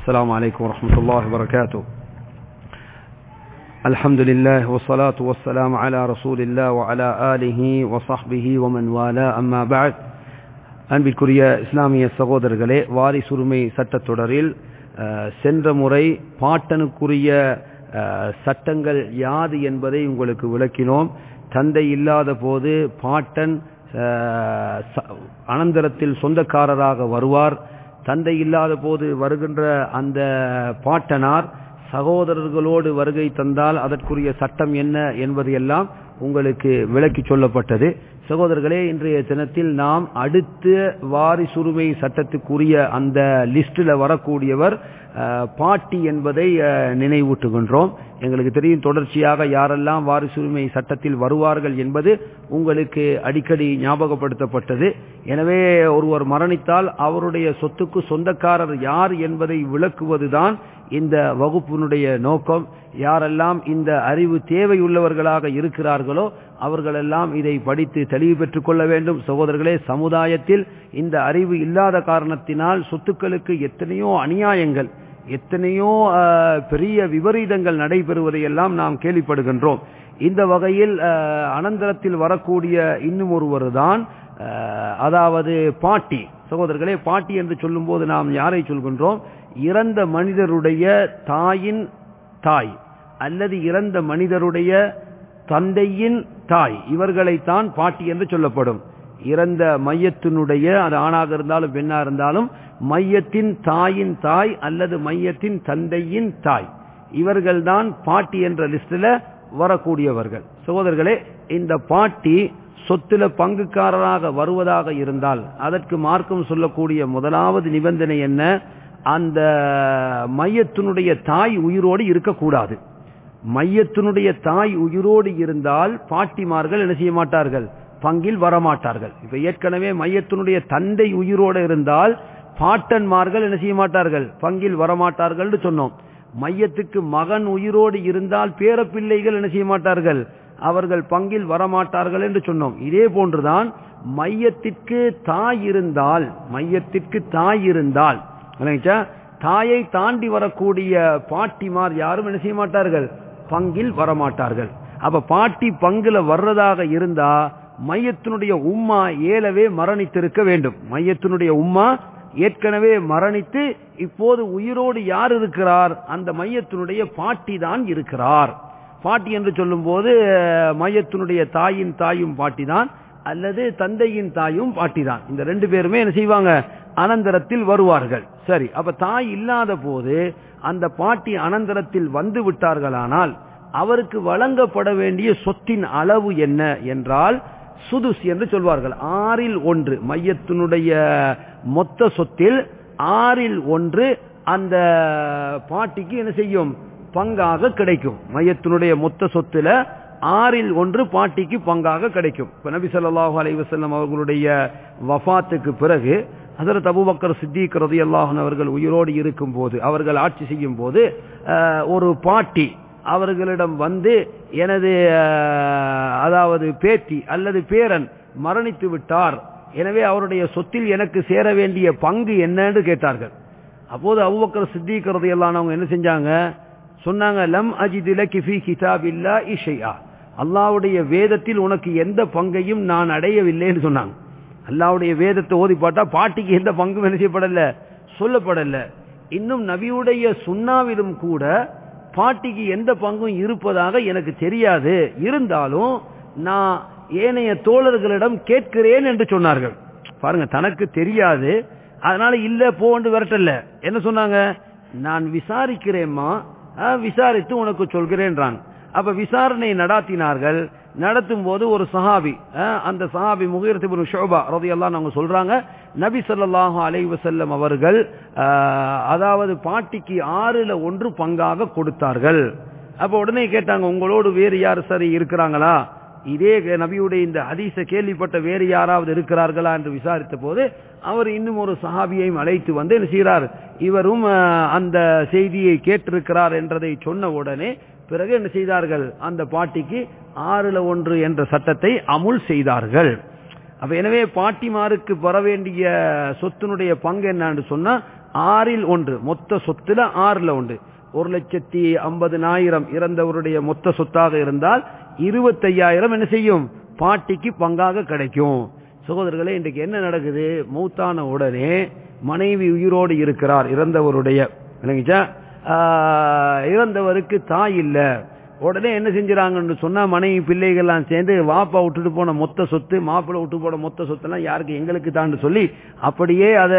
السلام عليكم ورحمة الله وبركاته الحمد لله والصلاة والسلام على رسول الله وعلى آله وصحبه ومن والاه أما بعد அன்பிற்குரிய இஸ்லாமிய சகோதரர்களே வாரிசுரிமை சட்டத்தொடரில் அஹ், சென்ற முறை பாட்டனுக்குரிய அஹ், சட்டங்கள் யாது என்பதை உங்களுக்கு விளக்கினோம் தந்தை இல்லாத போது பாட்டன் அஹ், ச- அனந்தரத்தில் சொந்தக்காரராக வருவார் தந்தை இல்லாத போது வருகின்ற அந்த பாட்டனார் சகோதரர்களோடு வருகை தந்தால் அதற்குரிய சட்டம் என்ன என்பது எல்லாம் உங்களுக்கு விளக்கி சொல்லப்பட்டது சகோதரர்களே இன்றைய தினத்தில் நாம் அடுத்த வாரிசுரிமை சட்டத்துக்குரிய அந்த லிஸ்டில் வரக்கூடியவர் அஹ், பாட்டி என்பதை அஹ், நினைவூட்டுகின்றோம் எங்களுக்கு தெரியும் தொடர்ச்சியாக யாரெல்லாம் வாரிசுரிமை சட்டத்தில் வருவார்கள் என்பது உங்களுக்கு அடிக்கடி ஞாபகப்படுத்தப்பட்டது எனவே ஒருவர் மரணித்தால் அவருடைய சொத்துக்கு சொந்தக்காரர் யார் என்பதை விளக்குவதுதான் இந்த வகுப்பினுடைய நோக்கம் யாரெல்லாம் இந்த அறிவு தேவையுள்ளவர்களாக இருக்கிறார்களோ அவர்களெல்லாம் இதை படித்து தெளிவு பெற்றுக் கொள்ள வேண்டும் சகோதரர்களே சமுதாயத்தில் இந்த அறிவு இல்லாத காரணத்தினால் சொத்துக்களுக்கு எத்தனையோ அநியாயங்கள் எத்தனையோ அஹ், பெரிய விபரீதங்கள் நடைபெறுவதையெல்லாம் நாம் கேள்விப்படுகின்றோம் இந்த வகையில் அஹ், அனந்தரத்தில் வரக்கூடிய இன்னும் ஒருவர் தான் அதாவது பாட்டி சகோதரர்களே பாட்டி என்று சொல்லும்போது நாம் யாரை சொல்கின்றோம் இறந்த மனிதருடைய தாயின் தாய் அல்லது இறந்த மனிதருடைய தந்தையின் தாய் இவர்களைத்தான் பாட்டி என்று சொல்லப்படும் இறந்த மையத்தினுடைய அது ஆணாக இருந்தாலும் பெண்ணா இருந்தாலும் மையத்தின் தாயின் தாய் அல்லது மையத்தின் தந்தையின் தாய் இவர்கள்தான் பாட்டி என்ற லிஸ்டில் வரக்கூடியவர்கள் சகோதரர்களே இந்த பாட்டி சொத்துல பங்குக்காரராக வருவதாக இருந்தால் அதற்கு மார்க்கம் சொல்லக்கூடிய முதலாவது நிபந்தனை என்ன அந்த மையத்தினுடைய தாய் உயிரோடு இருக்கக்கூடாது மையத்தினுடைய தாய் உயிரோடு இருந்தால் பாட்டிமார்கள் என்ன செய்ய மாட்டார்கள் பங்கில் வரமாட்டார்கள் இப்ப ஏற்கனவே மையத்தினுடைய தந்தை உயிரோடு இருந்தால் பாட்டன்மார்கள் என்ன செய்ய மாட்டார்கள் பங்கில் வரமாட்டார்கள் சொன்னோம் மையத்துக்கு மகன் உயிரோடு இருந்தால் பேரப்பிள்ளைகள் என்ன செய்ய மாட்டார்கள் அவர்கள் பங்கில் வரமாட்டார்கள் என்று சொன்னோம் இதே போன்றுதான் மையத்திற்கு தாய் இருந்தால் மையத்திற்கு தாய் இருந்தால் விளங்கிச்சா? தாயை தாண்டி வரக்கூடிய பாட்டிமார் யாரும் என்ன செய்ய மாட்டார்கள் பங்கில் வரமாட்டார்கள் அப்ப பாட்டி பங்குல வர்றதாக இருந்தா மையத்தினுடைய உம்மா ஏலவே மரணித்திருக்க வேண்டும் மையத்தினுடைய உம்மா ஏற்கனவே மரணித்து இப்போது உயிரோடு யார் இருக்கிறார் அந்த மையத்தினுடைய பாட்டி தான் இருக்கிறார் பாட்டி என்று சொல்லும்போது அஹ், மையத்தினுடைய தாயின் தாயும் பாட்டி தான் அல்லது தந்தையின் தாயும் பாட்டி தான் இந்த ரெண்டு பேருமே என்ன செய்வாங்க அனந்தரத்தில் வருவார்கள் சரி அப்ப தாய் இல்லாத போது அந்த பாட்டி அனந்தரத்தில் வந்து விட்டார்களானால் அவருக்கு வழங்கப்பட வேண்டிய சொத்தின் அளவு என்ன என்றால் சுதுஸ் என்று சொல்வார்கள் ஆறில் ஒன்று மையத்தினுடைய மொத்த சொத்தில் ஆறில் ஒன்று அந்த பாட்டிக்கு என்ன செய்யும் பங்காக கிடைக்கும் மையத்தினுடைய மொத்த சொத்துல ஆறில் ஒன்று பாட்டிக்கு பங்காக கிடைக்கும் இப்ப நபி ஸல்லல்லாஹு அலைஹி வஸல்லம் அவர்களுடைய வஃபாத்துக்கு பிறகு ஹஜரத் அபூபக்கர் சித்திக் ரலியல்லாஹு அன்ஹு அவர்கள் உயிரோடு இருக்கும் போது அவர்கள் ஆட்சி செய்யும் போது அஹ், ஒரு பாட்டி அவர்களிடம் வந்து எனது அஹ், அதாவது பேத்தி அல்லது பேரன் மரணித்து விட்டார் எனவே அவருடைய சொத்தில் எனக்கு சேர வேண்டிய பங்கு என்னன்னு கேட்டார்கள் அப்போது அபூபக்கர் சித்திக் ரலியல்லாஹு அவங்க என்ன செஞ்சாங்க சொன்னாங்க லம் அஜிது லக்கி ஃபீ கிதாபில்லா இஷையா அல்லாஹ்வுடைய வேதத்தில் உனக்கு எந்த பங்கையும் நான் அடையவில்லைன்னு சொன்னாங்க அல்லாஹ்வுடைய வேதத்தை ஓதி பார்த்தா பாட்டிக்கு எந்த பங்கும் என்ன செய்யப்படல சொல்லப்படல இன்னும் நபியுடைய சுண்ணாவிலும் கூட பாட்டிக்கு எந்த பங்கும் இருப்பதாக எனக்கு தெரியாது இருந்தாலும் நான் ஏனைய தோழர்களிடம் கேட்கிறேன் என்று சொன்னார்கள் பாருங்க தனக்கு தெரியாது அதனால இல்ல போன்று விரட்டல என்ன சொன்னாங்க நான் விசாரிக்கிறேம்மா ஆ, விசாரித்து உனக்கு சொல்கிறேன்றாங்க அப்ப விசாரணை நடாத்தினார்கள் நடத்தும் போது ஒரு சஹாபி ஆ, அந்த சஹாபி முகீரத் இப்னு ஷுபா ரலியல்லாஹு அவங்க சொல்றாங்க நபி ஸல்லல்லாஹு அலைஹி வஸல்லம் அவர்கள் ஆ, அதாவது பாட்டிக்கு ஆறுல ஒன்று பங்காக கொடுத்தார்கள் அப்ப உடனே கேட்டாங்க உங்களோடு வேறு யார் சரி இருக்கிறாங்களா இதே நபியுடைய இந்த ஹதீஸை கேள்விப்பட்ட வேறு யாராவது இருக்கிறார்களா என்று விசாரித்த போது அவர் இன்னும் ஒரு சஹாபியையும் அழைத்து வந்து என்ன செய்கிறார் இவரும் அஹ், அந்த செய்தியை கேட்டிருக்கிறார் என்றதை சொன்ன உடனே பிறகு என்ன செய்தார்கள் அந்த பாட்டிக்கு ஆறுல ஒன்று என்ற சட்டத்தை அமுல் செய்தார்கள் அப்ப எனவே பாட்டிமாருக்கு வர வேண்டிய சொத்தினுடைய பங்கு என்னன்னு சொன்னா ஆறில் ஒன்று மொத்த சொத்துல ஆறுல ஒன்று ஒரு லட்சத்தி ஐம்பதுனாயிரம் இறந்தவருடைய மொத்த சொத்தாக இருந்தால் இருபத்தையாயிரம் என்ன செய்யும் பாட்டிக்கு பங்காக கிடைக்கும் சகோதரர்களே இன்றைக்கு என்ன நடக்குது மூத்தான உடனே மனைவி உயிரோடு இருக்கிறார் இறந்தவருடைய விளங்கிச்சா ஆஹ், இறந்தவருக்கு தாய் இல்ல உடனே என்ன செஞ்சுறாங்கன்னு சொன்னா மனைவி பிள்ளைகள்லாம் சேர்ந்து வாப்பா விட்டுட்டு போன மொத்த சொத்து மாப்பிள்ளை விட்டு போன மொத்த சொத்தெல்லாம் யாருக்கு எங்களுக்கு தான் சொல்லி அப்படியே அதை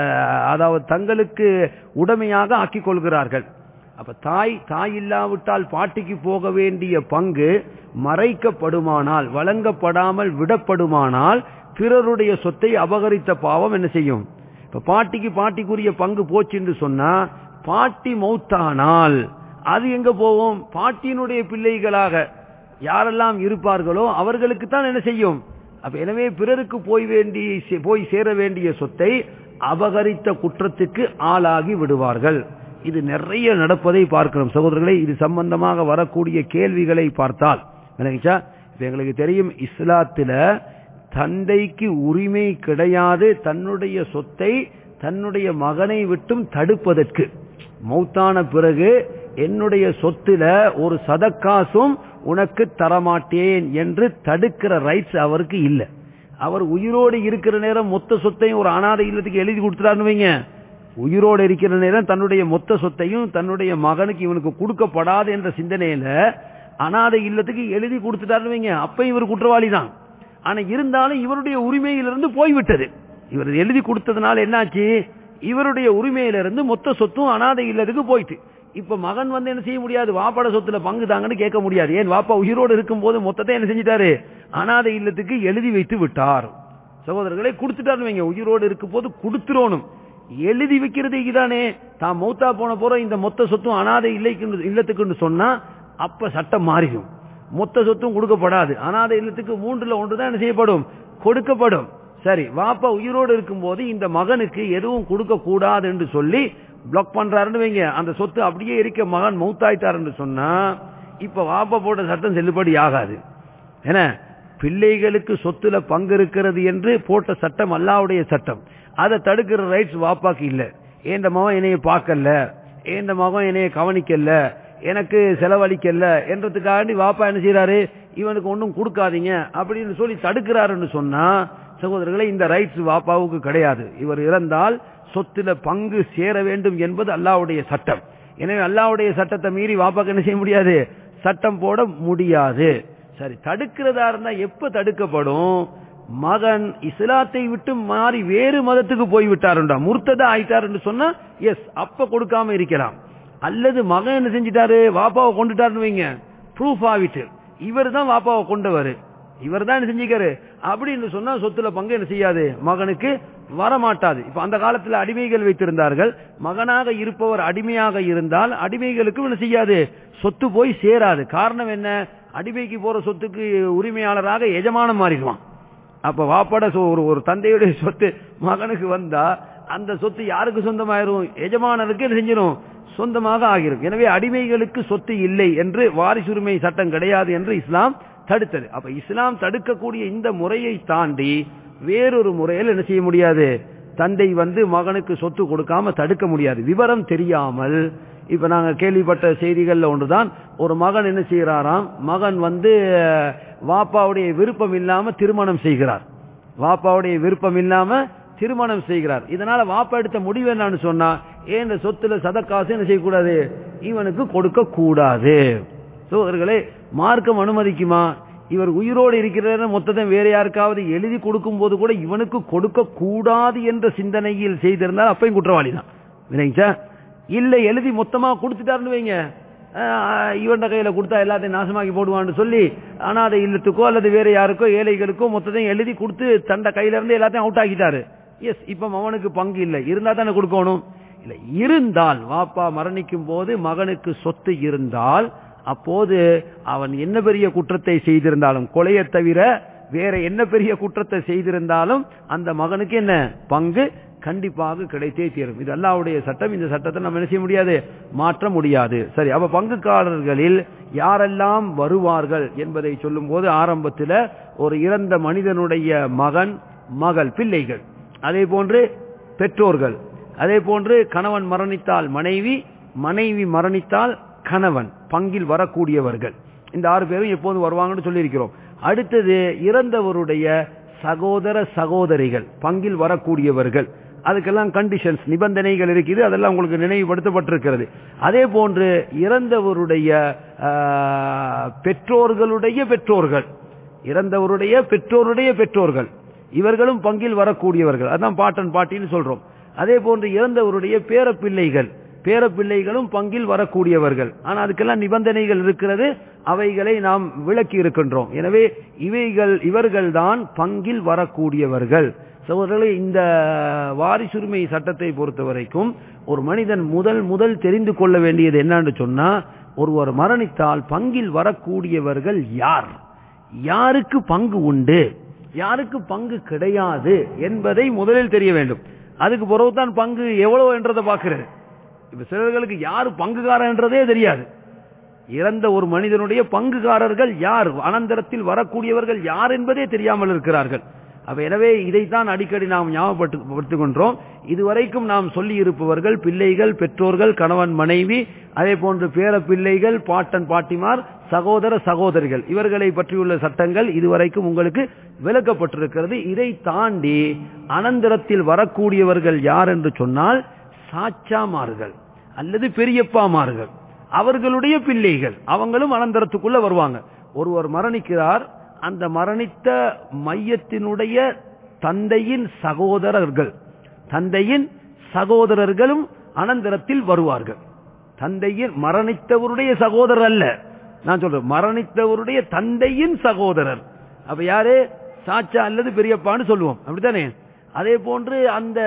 அதாவது தங்களுக்கு உடமையாக ஆக்கிக் கொள்கிறார்கள் அப்ப தாய் தாய் இல்லாவிட்டால் பாட்டிக்கு போக வேண்டிய பங்கு மறைக்கப்படுமானால் வழங்கப்படாமல் விடப்படுமானால் பிறருடைய சொத்தை அபகரித்த பாவம் என்ன செய்யும் இப்ப பாட்டிக்கு பாட்டிக்குரிய பங்கு போச்சுன்னு சொன்னா பாட்டி மௌத்தானால் அது எங்க போகும் பாட்டியினுடைய பிள்ளைகளாக யாரெல்லாம் இருப்பார்களோ அவர்களுக்கு தான் என்ன செய்யும் அப்ப எனவே பிறருக்கு போய் வேண்டி போய் சேர வேண்டிய சொத்தை அபகரித்த குற்றத்துக்கு ஆளாகி விடுவார்கள் இது நிறைய நடப்பதை பார்க்கிறோம் சகோதரர்களே இது சம்பந்தமாக வரக்கூடிய கேள்விகளை பார்த்தால் விளங்கிச்சா இப்ப எங்களுக்கு தெரியும் இஸ்லாத்துல தந்தைக்கு உரிமை கிடையாது தன்னுடைய சொத்தை தன்னுடைய மகனை விட்டும் தடுப்பதற்கு மௌத்தான பிறகு என்னுடைய சொத்துல ஒரு சதக்காசும் உனக்கு தரமாட்டேன் என்று தடுக்கிற ரைட்ஸ் அவருக்கு இல்ல அவர் உயிரோடு இருக்கிற நேரம் மொத்த சொத்தையும் ஒரு அனாதை இல்லத்துக்கு எழுதி கொடுத்துட்டாருன்னு வைங்க உயிரோடு இருக்கிற நேரம் தன்னுடைய மொத்த சொத்தையும் தன்னுடைய மகனுக்கு இவனுக்கு கொடுக்கப்படாது என்ற சிந்தனையில அனாதை இல்லத்துக்கு எழுதி கொடுத்துட்டாருன்னு வைங்க அப்ப இவர் குற்றவாளி தான் ஆனா இருந்தாலும் இவருடைய உரிமையிலிருந்து போய்விட்டது இவர் எழுதி கொடுத்ததுனால என்னாச்சு இவருடைய உரிமையிலிருந்து மொத்த சொத்தும் அனாதை இல்லத்துக்கு போயிட்டு இப்ப மகன் வந்து என்ன செய்ய முடியாது வாப்பாட சொத்துல பங்கு தாங்கன்னு கேட்க முடியாது ஏன் வாப்பா உயிரோடு இருக்கும் போது மொத்தத்தை என்ன செஞ்சிட்டாரு அனாதை இல்லத்துக்கு எழுதி வைத்து விட்டார் சகோதரர்களை கொடுத்துட்டாரு வைங்க உயிரோடு இருக்கும் போது கொடுத்துரோணும் எழுதி வைக்கிறது இதானே தான் மௌத்தா போன போற இந்த மொத்த சொத்தும் அனாதை இல்லைக்கு இல்லத்துக்குன்னு சொன்னா அப்ப சட்டம் மாறிடும் மொத்த சொத்தும் கொடுக்கப்படாது அனாதை இல்லத்துக்கு மூன்றுல ஒன்று தான் என்ன செய்யப்படும் கொடுக்கப்படும் சரி வாப்பா உயிரோடு இருக்கும்போது இந்த மகனுக்கு எதுவும் கொடுக்க கூடாது என்று சொல்லி பிளாக் பண்றாருன்னு வைங்க அந்த சொத்து அப்படியே இருக்க மகன் மௌத்தாயிட்டாருன்னு சொன்னா இப்ப வாப்பா போட்ட சட்டம் செல்லுபடி ஆகாது ஏன்னா பிள்ளைகளுக்கு சொத்துல பங்கு இருக்கிறது என்று போட்ட சட்டம் அல்லாவுடைய சட்டம் அதை தடுக்கிற ரைட்ஸ் வாப்பாக்கு இல்ல ஏந்த மகன் என்னைய பார்க்கல ஏந்த மகன் என்னைய கவனிக்கல எனக்கு செலவழிக்கல என்றதுக்காண்டி வாப்பா என்ன செய்யறாரு இவனுக்கு ஒன்றும் கொடுக்காதீங்க அப்படின்னு சொல்லி தடுக்கிறாருன்னு சொன்னா சகோதரர்களே இந்த ரைட்ஸ் வாப்பாவுக்கு கிடையாது இவர் இறந்தால் சொத்துல பங்கு சேர வேண்டும் என்பது அல்லாவுடைய சட்டம் எனவே அல்லாவுடைய சட்டத்தை மீறி வாப்பாக்கு என்ன செய்ய முடியாது சட்டம் போட முடியாது சரி தடுக்கிறதா இருந்தா எப்ப தடுக்கப்படும் மகன் இஸ்லாத்தை விட்டு மாறி வேறு மதத்துக்கு போய் விட்டாருண்டா முர்த்ததா ஆயிட்டாருன்னு சொன்னா எஸ் அப்ப கொடுக்காம இருக்கலாம் அல்லது மகன் என்ன செஞ்சிட்டாரு வாப்பாவை கொண்டுட்டாருன்னு வைங்க ப்ரூஃப் ஆகிட்டு இவர் தான் வாப்பாவை கொண்டவர் இவர் தான் என்ன செஞ்சிக்காரு அப்படின்னு சொன்னா சொத்துல பங்கு என்ன செய்யாது மகனுக்கு வரமாட்டாது இப்ப அந்த காலத்துல அடிமைகள் வைத்திருந்தார்கள் மகனாக இருப்பவர் அடிமையாக இருந்தால் அடிமைகளுக்கும் என்ன செய்யாது சொத்து போய் சேராது காரணம் என்ன அடிமைக்கு போற சொத்துக்கு உரிமையாளராக எஜமானம் மாறிடுவான் அப்ப வாப்பாட ஒரு ஒரு தந்தையுடைய சொத்து மகனுக்கு வந்தா அந்த சொத்து யாருக்கு சொந்தமாயிரும் எஜமானருக்கு என்ன செஞ்சிடும் சொந்தமாக ஆகிரும் எனவே அடிமைகளுக்கு சொத்து இல்லை என்று வாரிசுரிமை சட்டம் கிடையாது என்று இஸ்லாம் தடுத்தது அப்ப இஸ்லாம் தடுக்கக்கூடிய இந்த முறையை தாண்டி வேறொரு முறையில் என்ன செய்ய முடியாது தந்தை வந்து மகனுக்கு சொத்து கொடுக்காம தடுக்க முடியாது விவரம் தெரியாமல் இப்ப நாங்க கேள்விப்பட்ட செய்திகள்ல ஒன்றுதான் ஒரு மகன் என்ன செய்யறாராம் மகன் வந்து வாப்பாவுடைய விருப்பம் இல்லாம திருமணம் செய்கிறார் வாப்பாவுடைய விருப்பம் இல்லாம திருமணம் செய்கிறார் இதனால வாப்பா எடுத்த முடிவு என்னன்னு சொன்னா ஏன் இந்த சொத்துல சதக்காசு என்ன செய்யக்கூடாது இவனுக்கு கொடுக்க கூடாது சோதர்களே மார்க்கம் அனுமதிக்குமா இவர் உயிரோடு இருக்கிற மொத்தத்தை வேற யாருக்காவது எழுதி கொடுக்கும் போது கூட இவனுக்கு கொடுக்க கூடாது என்ற சிந்தனையில் செய்திருந்தால் அப்பையும் குற்றவாளி தான் இல்லைங்க இல்ல எழுதி மொத்தமா கொடுத்துட்டாருன்னு வைங்க இவன் கையில கொடுத்தா எல்லாத்தையும் நாசமாக்கி போடுவான்னு சொல்லி அனாதை இல்லத்துக்கோ அல்லது வேற யாருக்கோ ஏழைகளுக்கோ மொத்தத்தையும் எழுதி கொடுத்து தண்ட கையில இருந்து எல்லாத்தையும் அவுட் ஆக்கிட்டாரு எஸ் இப்ப அவனுக்கு பங்கு இல்லை இருந்தா தானே கொடுக்கணும் இல்ல இருந்தால் வாப்பா மரணிக்கும் போது மகனுக்கு சொத்து இருந்தால் அப்போது அவன் என்ன பெரிய குற்றத்தை செய்திருந்தாலும் கொலையை தவிர வேற என்ன பெரிய குற்றத்தை செய்திருந்தாலும் அந்த மகனுக்கு என்ன பங்கு கண்டிப்பாக கிடைத்தே தீரும் இது அல்லாவுடைய சட்டம் இந்த சட்டத்தை நம்ம என்ன செய்ய முடியாது மாற்ற முடியாது சரி அப்ப பங்குக்காரர்களில் யாரெல்லாம் வருவார்கள் என்பதை சொல்லும் போது ஆரம்பத்தில் ஒரு இறந்த மனிதனுடைய மகன் மகள் பிள்ளைகள் அதே போன்று பெற்றோர்கள் அதே போன்று கணவன் மரணித்தால் மனைவி மனைவி மரணித்தால் கணவன் பங்கில் வரக்கூடியவர்கள் இந்த ஆறு பேரும் எப்போது வருவாங்கன்னு சொல்லியிருக்கிறோம் அடுத்தது இறந்தவருடைய சகோதர சகோதரிகள் பங்கில் வரக்கூடியவர்கள் அதுக்கெல்லாம் கண்டிஷன்ஸ் நிபந்தனைகள் இருக்குது அதெல்லாம் உங்களுக்கு நினைவுபடுத்தப்பட்டிருக்கிறது அதே போன்று இறந்தவருடைய பெற்றோர்களுடைய பெற்றோர்கள் இறந்தவருடைய பெற்றோருடைய பெற்றோர்கள் இவர்களும் பங்கில் வரக்கூடியவர்கள் அதான் பாட்டன் பாட்டின்னு சொல்றோம் அதே போன்று இறந்தவருடைய பேரப்பிள்ளைகள் பேரப்பிள்ளைகளும் பங்கில் வரக்கூடியவர்கள் ஆனால் அதுக்கெல்லாம் நிபந்தனைகள் இருக்கிறது அவைகளை நாம் விளக்கி இருக்கின்றோம் எனவே இவைகள் இவர்கள்தான் பங்கில் வரக்கூடியவர்கள் சகோதரர்களே இந்த வாரிசுரிமை சட்டத்தை பொறுத்த வரைக்கும் ஒரு மனிதன் முதல் முதல் தெரிந்து கொள்ள வேண்டியது என்னன்னு சொன்னா ஒருவர் மரணித்தால் பங்கில் வரக்கூடியவர்கள் யார் யாருக்கு பங்கு உண்டு யாருக்கு பங்கு கிடையாது என்பதை முதலில் தெரிய வேண்டும் அதுக்கு பிறகுதான் பங்கு எவ்வளவு என்றதை பார்க்கிறது இப்ப சிலர்களுக்கு யார் பங்குகாரர் என்றதே தெரியாது இறந்த ஒரு மனிதனுடைய பங்குகாரர்கள் யார் அனந்தரத்தில் வரக்கூடியவர்கள் யார் என்பதே தெரியாமல் இருக்கிறார்கள் அப்ப எனவே இதைத்தான் அடிக்கடி நாம் ஞாபகப்படுத்திக் கொண்டோம் இதுவரைக்கும் நாம் சொல்லி இருப்பவர்கள் பிள்ளைகள் பெற்றோர்கள் கணவன் மனைவி அதே போன்று பேர பிள்ளைகள் பாட்டன் பாட்டிமார் சகோதர சகோதரிகள் இவர்களை பற்றியுள்ள சட்டங்கள் இதுவரைக்கும் உங்களுக்கு விளக்கப்பட்டிருக்கிறது இதை தாண்டி அனந்தரத்தில் வரக்கூடியவர்கள் யார் என்று சொன்னால் சாச்சாமார்கள் அல்லது பெரியப்பாமார்கள் அவர்களுடைய பிள்ளைகள் அவங்களும் அனந்தரத்துக்குள்ள வருவாங்க ஒருவர் மரணிக்கிறார் அந்த மரணித்த மையத்தினுடைய தந்தையின் சகோதரர்கள் தந்தையின் சகோதரர்களும் அனந்தரத்தில் வருவார்கள் தந்தையின் மரணித்தவருடைய சகோதரர் அல்ல நான் சொல்றேன் மரணித்தவருடைய தந்தையின் சகோதரர் அப்ப யாரு சாச்சா அல்லது பெரியப்பான்னு சொல்லுவோம் அப்படித்தானே அதே போன்று அந்த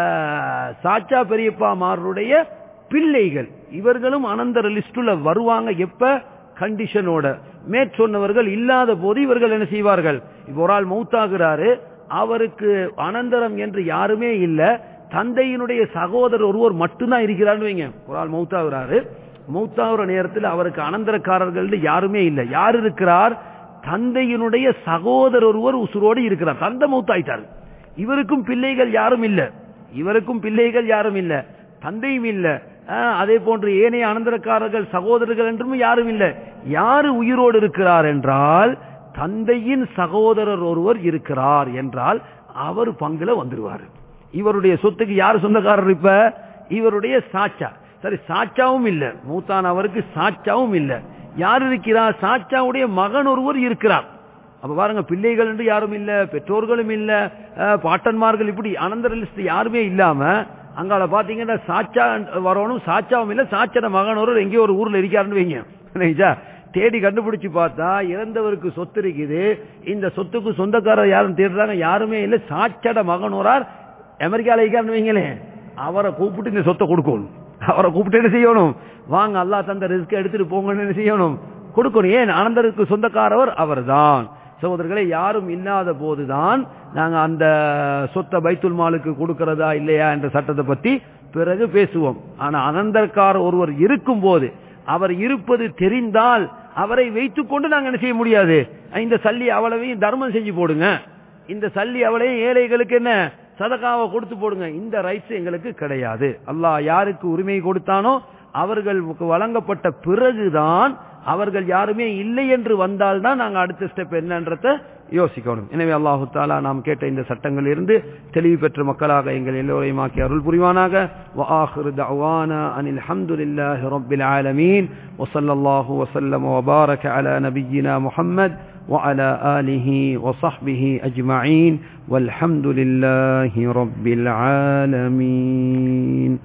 சாச்சா பெரியப்பா மாருடைய பிள்ளைகள் இவர்களும் அனந்தர லிஸ்டுல வருவாங்க எப்ப கண்டிஷனோட மேற்சொன்னவர்கள் இல்லாத போது இவர்கள் என்ன செய்வார்கள் இப்போ ஒரு ஆள் மௌத்தாகிறாரு அவருக்கு அனந்தரம் என்று யாருமே இல்ல தந்தையினுடைய சகோதரர் ஒருவர் மட்டும்தான் இருக்கிறார்னு வைங்க ஒரு ஆள் மௌத்தாகிறாரு மௌத்தாகிற நேரத்தில் அவருக்கு அனந்தரக்காரர்கள் யாருமே இல்லை யார் இருக்கிறார் தந்தையினுடைய சகோதரர் ஒருவர் உசுரோடு இருக்கிறார் தந்தை மௌத்தாயிட்டார் இவருக்கும் பிள்ளைகள் யாரும் இல்ல இவருக்கும் பிள்ளைகள் யாரும் இல்ல தந்தையும் இல்ல அதே போன்று ஏனைய அனந்தரக்காரர்கள் சகோதரர்கள் என்றும் யாரும் இல்லை யாரு உயிரோடு இருக்கிறார் என்றால் தந்தையின் சகோதரர் ஒருவர் இருக்கிறார் என்றால் அவர் பங்குல வந்துருவார் இவருடைய சொத்துக்கு யார் சொந்தக்காரர் இப்ப இவருடைய சாச்சா சரி சாச்சாவும் இல்ல மூத்தான் அவருக்கு சாச்சாவும் இல்ல யார் இருக்கிறார் சாச்சாவுடைய மகன் ஒருவர் இருக்கிறார் அப்ப பாருங்க பிள்ளைகள் என்று யாரும் இல்ல பெற்றோர்களும் இல்ல பாட்டன்மார்கள் இப்படி அனந்தர லிஸ்ட் யாருமே இல்லாம அங்கால பாத்தீங்கன்னா சாச்சா வரணும் சாச்சாவும் இல்ல சாச்சட மகன் ஒரு எங்கேயோ ஒரு ஊர்ல இருக்காருன்னு வைங்க தேடி கண்டுபிடிச்சு பார்த்தா இறந்தவருக்கு சொத்து இருக்குது இந்த சொத்துக்கு சொந்தக்காரர் யாரும் தேடுறாங்க யாருமே இல்ல சாச்சட மகனோரார் அமெரிக்கால இருக்காருன்னு வைங்களேன் அவரை கூப்பிட்டு இந்த சொத்தை கொடுக்கணும் அவரை கூப்பிட்டு என்ன செய்யணும் வாங்க அல்லா தந்த ரிஸ்க் எடுத்துட்டு போங்கன்னு என்ன செய்யணும் கொடுக்கணும் ஏன் அனந்தருக்கு சொந்தக்காரவர் அவர்தான் சகோதரர்களை யாரும் இல்லாத போதுதான் நாங்க அந்த சொத்தை பைத்துல் மாலுக்கு கொடுக்கிறதா இல்லையா என்ற சட்டத்தை பத்தி பிறகு பேசுவோம் ஆனா அனந்தரக்கார ஒருவர் இருக்கும் போது அவர் இருப்பது தெரிந்தால் அவரை வைத்துக் கொண்டு நாங்க என்ன செய்ய முடியாது இந்த சல்லி அவளவையும் தர்மம் செஞ்சு போடுங்க இந்த சல்லி அவளையும் ஏழைகளுக்கு என்ன சதகாவை கொடுத்து போடுங்க இந்த ரைட்ஸ் எங்களுக்கு கிடையாது அல்லாஹ் யாருக்கு உரிமை கொடுத்தானோ அவர்களுக்கு வழங்கப்பட்ட பிறகுதான் அவர்கள் யாருமே இல்லை என்று வந்தால்தான் நாங்க அடுத்த ஸ்டெப் என்னன்றத யோசிக்கணும் எனவே அல்லாஹு தாலா நாம் கேட்ட இந்த சட்டங்களில் இருந்து தெளிவு பெற்ற மக்களாக எங்கள் எல்லோரையும் ஆக்கி அருள் புரிவானாக وآخر دعوانا أن الحمد لله رب العالمين وصلى الله وسلم وبارك على نبينا محمد وعلى آله وصحبه أجمعين والحمد لله رب العالمين